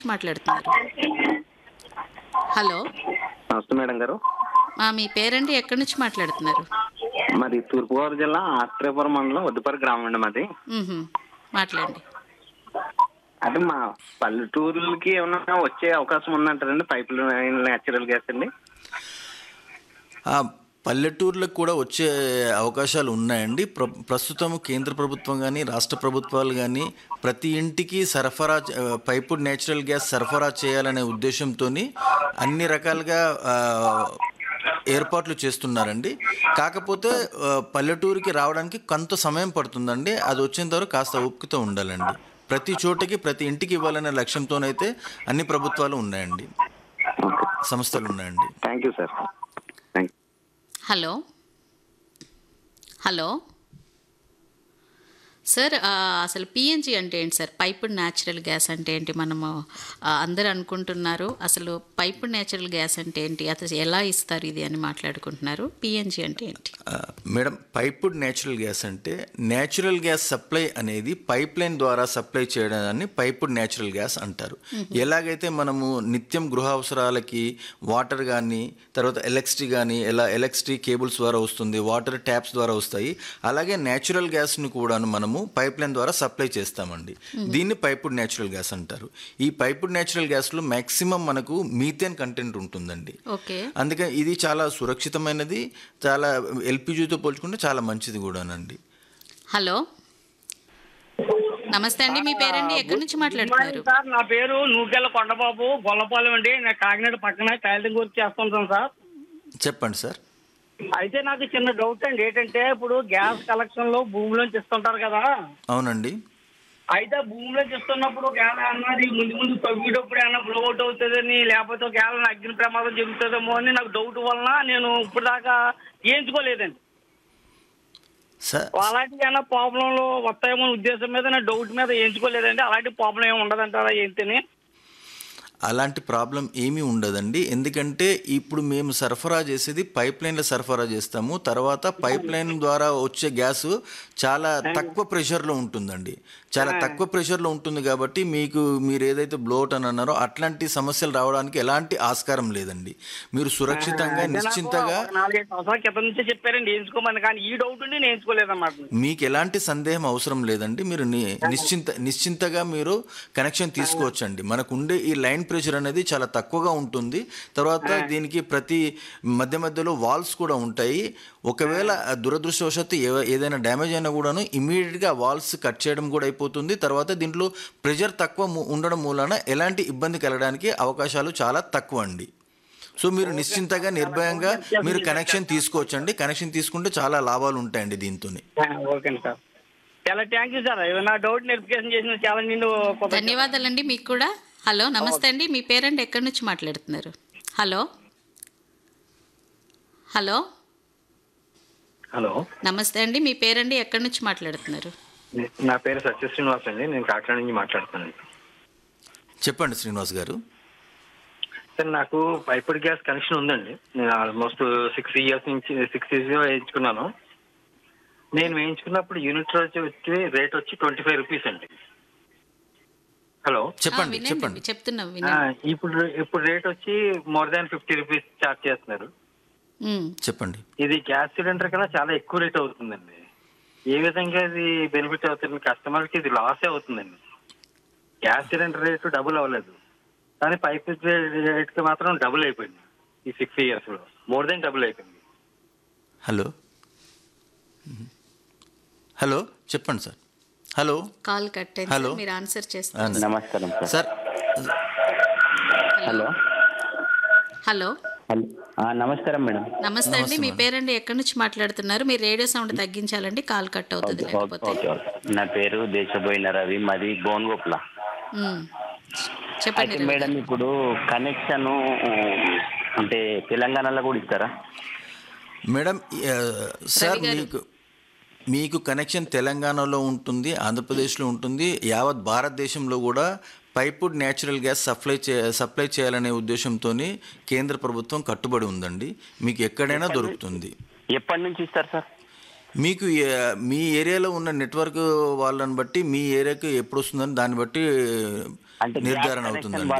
మాట్లాడుతున్నారు హలో నమస్తే మేడం గారు మా మీ పేరండి ఎక్కడి నుంచి మాట్లాడుతున్నారు మాది తూర్పుగోదావరి జిల్లా ఆత్రేయపురం మండలం వద్దుపరి గ్రామం అండి మాది మ్హూ. మాట్లాడండి అంటే మా పల్లెటూరులకి ఏమన్నా వచ్చే అవకాశం ఉందంటారండి పైప్ లైన్ న్యాచురల్ గ్యాస్ అండి ఆ, పల్లెటూర్లకు కూడా వచ్చే అవకాశాలు ఉన్నాయండి ప్ర ప్రస్తుతం కేంద్ర ప్రభుత్వం కానీ రాష్ట్ర ప్రభుత్వాలు కానీ ప్రతి ఇంటికి సరఫరా చే- ఆ, పైపుడ్ నేచురల్ గ్యాస్ సరఫరా చేయాలనే ఉద్దేశంతో అన్ని రకాలుగా ఆ, ఏర్పాట్లు చేస్తున్నారండి కాకపోతే ఆ, పల్లెటూరికి రావడానికి కొంత సమయం పడుతుందండి అది వచ్చేంత వరకు కాస్త ఓపికతో ఉండాలండి ప్రతి చోటకి ప్రతి ఇంటికి ఇవ్వాలనే లక్ష్యంతోనైతే అన్ని ప్రభుత్వాలు ఉన్నాయండి సంస్థలు ఉన్నాయండి thank you sir thank hello hello sir ఆ, అసలు పిఎన్జి అంటే ఏంటి సార్ పైపుడ్ న్యాచురల్ గ్యాస్ అంటే ఏంటి మనము ఆ, అందరూ అనుకుంటున్నారు అసలు పైపుడ్ న్యాచురల్ గ్యాస్ అంటే ఏంటి అసలు ఎలా ఇస్తారు ఇది అని మాట్లాడుకుంటున్నారు పిఎన్జి అంటే ఏంటి ఆ, మేడం పైపుడ్ నేచురల్ గ్యాస్ అంటే నేచురల్ గ్యాస్ సప్లై అనేది పైప్ లైన్ ద్వారా సప్లై చేయడాన్ని పైపుడ్ నేచురల్ గ్యాస్ అంటారు ఎలాగైతే మనము నిత్యం గృహ అవసరాలకి వాటర్ కానీ తర్వాత ఎలక్ట్రిసిటీ కానీ ఎలా ఎలక్ట్రిసిటీ కేబుల్స్ ద్వారా వస్తుంది వాటర్ ట్యాప్స్ ద్వారా వస్తాయి అలాగే నేచురల్ గ్యాస్ని కూడాను మనము పైప్ లైన్ ద్వారా సప్లై చేస్తామండి దీన్ని పైపుడ్ నేచురల్ గ్యాస్ అంటారు ఈ పైపుడ్ నేచురల్ గ్యాస్లో మ్యాక్సిమం మనకు మీథేన్ కంటెంట్ ఉంటుందండి ఓకే అందుకని ఇది చాలా సురక్షితమైనది చాలా ఎల్పిజితో పోల్చుకుంటే చాలా మంచిది కూడానండి హలో నమస్తే అండి మీ పేరండి ఎక్కడి నుంచి మాట్లాడుతున్నారు సార్ నా పేరు నూకెళ్ళ కొండబాబు గొల్లపాలెం అండి నేను కాకినాడ పక్కన టైలరింగ్ వర్క్ చేస్తుంటాను సార్ చెప్పండి సార్ అయితే నాకు చిన్న డౌట్ అండి ఏంటంటే ఇప్పుడు గ్యాస్ కలెక్షన్ లో భూమిలోంచి ఇస్తుంటారు కదా అవునండి అయితే భూమిలోంచి ఇస్తున్నప్పుడు గ్యాస్ అన్నది ముందు ముందు తవ్వేటప్పుడు ఏమన్నా బ్లో అవుట్ అవుతుందని లేకపోతే గ్యాస్ అగ్ని ప్రమాదం జరుగుతుందేమో అని నాకు డౌట్ వలన నేను ఇప్పుడు దాకా వేయించుకోలేదండి సార్ అలాంటి ఏమైనా ప్రాబ్లంలు వస్తాయేమో అనే ఉద్దేశం మీద నా డౌట్ మీద వేయించుకోలేదండి అలాంటి ప్రాబ్లం ఏమి ఉండదంటారా ఏంటని అలాంటి ప్రాబ్లం ఏమీ ఉండదండి ఎందుకంటే ఇప్పుడు మేము సరఫరా చేసేది పైప్ లైన్లో సరఫరా చేస్తాము తర్వాత పైప్ లైన్ ద్వారా వచ్చే గ్యాస్ చాలా తక్కువ ప్రెషర్లో ఉంటుందండి చాలా తక్కువ ప్రెషర్లో ఉంటుంది కాబట్టి మీకు మీరు ఏదైతే బ్లోట్ అని అన్నారో అట్లాంటి సమస్యలు రావడానికి ఎలాంటి ఆస్కారం లేదండి మీరు సురక్షితంగా అయితే నాకు నిశ్చింతగా ఒక నాలుగైదు సంవత్సరాల క్రితం నుంచే చెప్పారండి వేయించుకోమని కానీ ఈ డౌట్ ఉండి నేను వేయించుకోలేదన్నమాట మీకు ఎలాంటి సందేహం అవసరం లేదండి మీరు ని- నిశ్చింత నిశ్చింతగా మీరు కనెక్షన్ తీసుకోవచ్చండి మనకు ఉండే ఈ లైన్ ప్రెషర్ అనేది చాలా తక్కువగా ఉంటుంది తర్వాత దీనికి ప్రతి మధ్య మధ్యలో వాల్స్ కూడా ఉంటాయి ఒకవేళ ఆ దురదృష్టవశాత్తు ఏ- ఏదైనా డ్యామేజ్ అయినా కూడాను ఇమీడియట్గా వాల్స్ కట్ చేయడం కూడా అయిపోతుంది తర్వాత దీంట్లో ప్రెషర్ తక్కువ ము- ఉండడం మూలన ఎలాంటి ఇబ్బంది కలగడానికి అవకాశాలు చాలా తక్కువ అండి సో మీరు నిశ్చింతగా నిర్భయంగా మీరు కనెక్షన్ తీసుకోవచ్చండి కనెక్షన్ తీసుకుంటే చాలా లాభాలు ఉంటాయండి దీంతో ఓకే సార్ చాలా థ్యాంక్ యూ సార్ నా డౌట్ వెరిఫికేషన్ చేసిన చాలా నేను కొంత- ధన్యవాదాలండి మీకు కూడా హలో నమస్తే అండి మీ పేరండి ఎక్కడి నుంచి మాట్లాడుతున్నారు హలో హలో హలో నమస్తే అండి మీ పేరండి ఎక్కడి నుంచి మాట్లాడుతున్నారు నా పేరు సత్య శ్రీనివాస్ అండి నేను కాకినాడ నుంచి మాట్లాడుతున్నాను చెప్పండి శ్రీనివాస్ గారు సార్ నాకు పైపుడ్ గ్యాస్ కనెక్షన్ ఉందండి నేను ఆల్మోస్ట్ సిక్స్ ఇయర్స్ నుంచి సిక్స్ ఇయర్స్ వేయించుకున్నాను నేను వేయించుకున్నప్పుడు యూనిట్ వచ్చి వచ్చి రేట్ వచ్చి ట్వంటీ ఫైవ్ రూపీస్ అండి హలో ఆ, చెప్పండి వినండి, చెప్పండి చెప్తున్నాం ఆ, వినండి ఇప్పుడు ఇప్పుడు రేట్ వచ్చి more than fifty rupees charge చేస్తున్నారు ఉమ్, చెప్పండి ఇది గ్యాస్ సిలిండర్ కన్నా చాలా ఎక్కువ రేట్ అవుతుందండి ఏ విధంగా ఇది బెనిఫిట్ అవుతుంది కస్టమర్కి ఇది లాసే అవుతుందండి గ్యాస్ సిలిండర్ రేటు డబుల్ అవ్వలేదు కానీ పైప్ రేట్ కి మాత్రం డబుల్ అయిపోయింది ఈ సిక్స్ ఇయర్స్ లో మోర్ దెన్ డబుల్ అయిపోయింది హలో హలో చెప్పండి సార్ హలో కాల్ కట్ అయింది హలో. సార్, మీరు ఆన్సర్ ఆ, చేస్తారు నమస్కారం sir sir hello hello hello ఆ, నమస్కారం మేడం నమస్తే అండి మీ పేరండి ఎక్కడి నుంచి మాట్లాడుతున్నారు మీరు రేడియో సౌండ్ తగ్గించాలండి కాల్ కట్ అవుతుంది ఓకే లేకపోతే ఓకే ఓకే నా పేరు దేశబోయిన రవి మాది గోన్గోప్ల ఉమ్, చెప్పండి అయితే రవి మేడం గారు. ఇప్పుడు కనెక్షన్ అంటే తెలంగాణలో కూడా ఇస్తారా మేడం ఆ, సార్ రవి గారు. మీకు మీకు కనెక్షన్ తెలంగాణలో ఉంటుంది ఆంధ్రప్రదేశ్లో ఉంటుంది యావత్ భారతదేశంలో కూడా పైపుడ్ న్యాచురల్ గ్యాస్ సప్లై చే సప్లై చేయాలనే ఉద్దేశంతో కేంద్ర ప్రభుత్వం కట్టుబడి ఉందండి మీకు ఎక్కడైనా దొరుకుతుంది ఎప్పటి నుంచి ఇస్తారు సార్ మీకు ఏ- మీ ఏరియాలో ఉన్న నెట్వర్క్ వాళ్ళని బట్టి మీ ఏరియాకి ఎప్పుడు వస్తుందని దాన్ని బట్టి అంటే గ్యాస్ నిర్ధారణ కనెక్షన్ అవుతుందండి